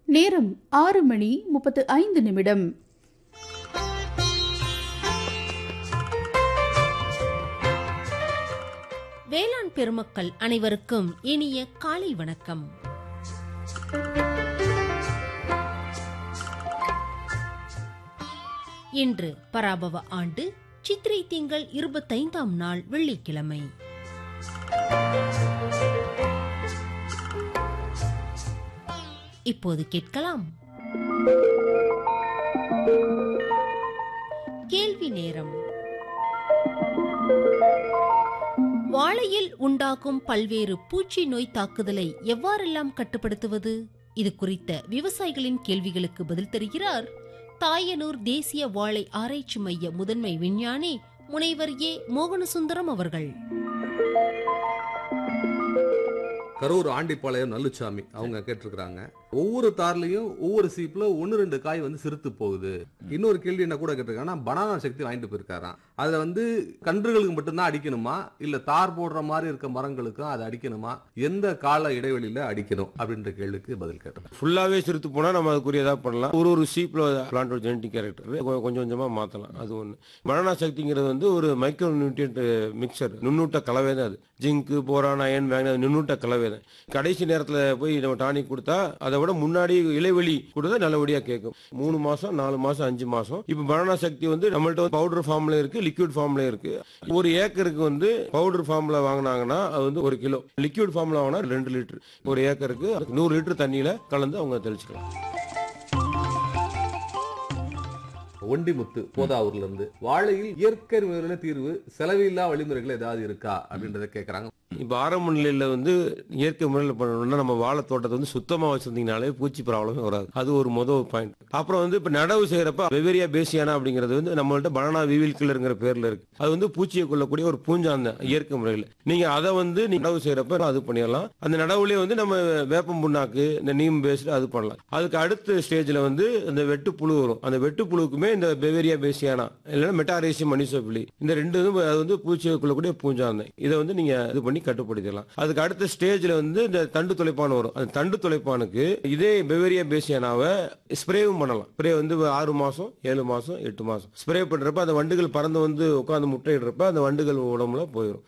நேரம் ஆறு மணி முப்பத்து ஐந்து நிமிடம் வேளாண் பெருமக்கள் அனைவருக்கும் இனிய காலை வணக்கம் இன்று பராபவ ஆண்டு சித்திரை திங்கள் இருபத்தைந்தாம் நாள் வெள்ளிக்கிழமை இப்போது கேட்கலாம் கேள்வி நேரம் வாழையில் உண்டாகும் பல்வேறு பூச்சி நோய் தாக்குதலை எவ்வாறெல்லாம் கட்டுப்படுத்துவது இது குறித்த விவசாயிகளின் கேள்விகளுக்கு பதில் தருகிறார் தாயனூர் தேசிய வாழை ஆராய்ச்சி மைய முதன்மை விஞ்ஞானி முனைவர் ஏ மோகனசுந்தரம் அவர்கள் கரூர் ஆண்டிப்பாளையம் நல்லுச்சாமி அவங்க கேட்டிருக்கிறாங்க ஒவ்வொரு தார்லயும் ஒவ்வொரு சீப்ல ஒன்னு ரெண்டு காய் வந்து சிறுத்து போகுது இன்னொரு கேள்வி என்ன கூட கேட்டிருக்காங்கன்னா பனானா சக்தி வாங்கிட்டு போயிருக்காராம் அதுல வந்து கன்றுகளுக்கு மட்டும்தான் அடிக்கணுமா இல்ல தார் போடுற மாதிரி இருக்க மரங்களுக்கும் அதை அடிக்கணுமா எந்த கால இடைவெளியில அடிக்கணும் அப்படின்ற கேள்விக்கு பதில் கேட்டோம் ஃபுல்லாவே சிறுத்து போனா நம்ம அதுக்குரியதா பண்ணலாம் ஒரு ஒரு சீப்ல பிளான்ட் ஜெனட்டிக் கேரக்டர் கொஞ்சம் கொஞ்சமா மாத்தலாம் அது ஒண்ணு பனானா சக்திங்கிறது வந்து ஒரு மைக்ரோ நியூட்ரியன்ட் மிக்சர் நுண்ணூட்ட கலவை தான் அது ஜிங்க் போரான் அயன் மேக்னஸ் நுண்ணூட்ட கலவை தான் கடைசி நேரத்துல போய் நம்ம டானிக் கொடுத்தா அதை விட முன்னாடி இலைவெளி கொடுத்தா நல்லபடியா கேட்கும் மூணு மாசம் நாலு மாசம் அஞ்சு மாசம் இப்ப பனானா சக்தி வந்து நம்மள்ட்ட பவுடர் ஃபார்ம்ல இருக்கு லிக்விட் ஃபார்ம்ல இருக்கு ஒரு ஏக்கருக்கு வந்து பவுடர் ஃபார்ம்ல வாங்கினாங்கன்னா அது வந்து ஒரு கிலோ லிக்விட் ஃபார்ம்ல வாங்கினா ரெண்டு லிட்டர் ஒரு ஏக்கருக்கு நூறு லிட்டர் தண்ணியில கலந்து அவங்க தெளிச்சுக்கலாம் ஒண்டிமுத்து போதாவூர்ல இருந்து வாழையில் இயற்கை முறையில தீர்வு செலவில்லா வழிமுறைகள் ஏதாவது இருக்கா அப்படின்றத கேக்குறாங்க இப்போ ஆரம்ப நிலையில வந்து இயற்கை முறையில் பண்ணணும்னா நம்ம வாழை தோட்டத்தை வந்து சுத்தமா வச்சிருந்தீங்கனாலே பூச்சி ப்ராப்ளமே வராது அது ஒரு முதல் பாயிண்ட் அப்புறம் வந்து இப்போ நடவு செய்யறப்ப வெவேரியா பேசியானா அப்படிங்கிறது வந்து நம்மள்ட்ட பனானா விவில் கிளருங்கிற பேர்ல இருக்கு அது வந்து பூச்சியை கொள்ளக்கூடிய ஒரு பூஞ்சாந்த இயற்கை முறையில் நீங்க அதை வந்து நீங்க நடவு செய்யறப்ப அது பண்ணிடலாம் அந்த நடவுலயே வந்து நம்ம வேப்பம் புண்ணாக்கு இந்த நீம் பேஸ்டு அது பண்ணலாம் அதுக்கு அடுத்த ஸ்டேஜ்ல வந்து இந்த வெட்டு புழு வரும் அந்த வெட்டு புழுக்குமே இந்த பெவேரியா பேசியானா இல்லைன்னா மெட்டாரேசியம் மனிசோபிலி இந்த ரெண்டு இதுவும் அது வந்து பூச்சியை கொள்ளக்கூடிய பூஞ்சாந்தம் இதை வந்து நீங்க இது பண்ணி கட்டுப்படுத்திடலாம் அதுக்கு அடுத்த ஸ்டேஜ்ல வந்து இந்த தண்டு துளைப்பான் வரும் அந்த தண்டு துளைப்பானுக்கு இதே பெவேரியா பேசியானாவை ஸ்ப்ரேவும் பண்ணலாம் ஸ்ப்ரே வந்து ஆறு மாசம் ஏழு மாசம் எட்டு மாசம் ஸ்ப்ரே பண்றப்ப அந்த வண்டுகள் பறந்து வந்து உட்காந்து முட்டையிடுறப்ப அந்த வண்டுகள் உடம்புல போயிடும்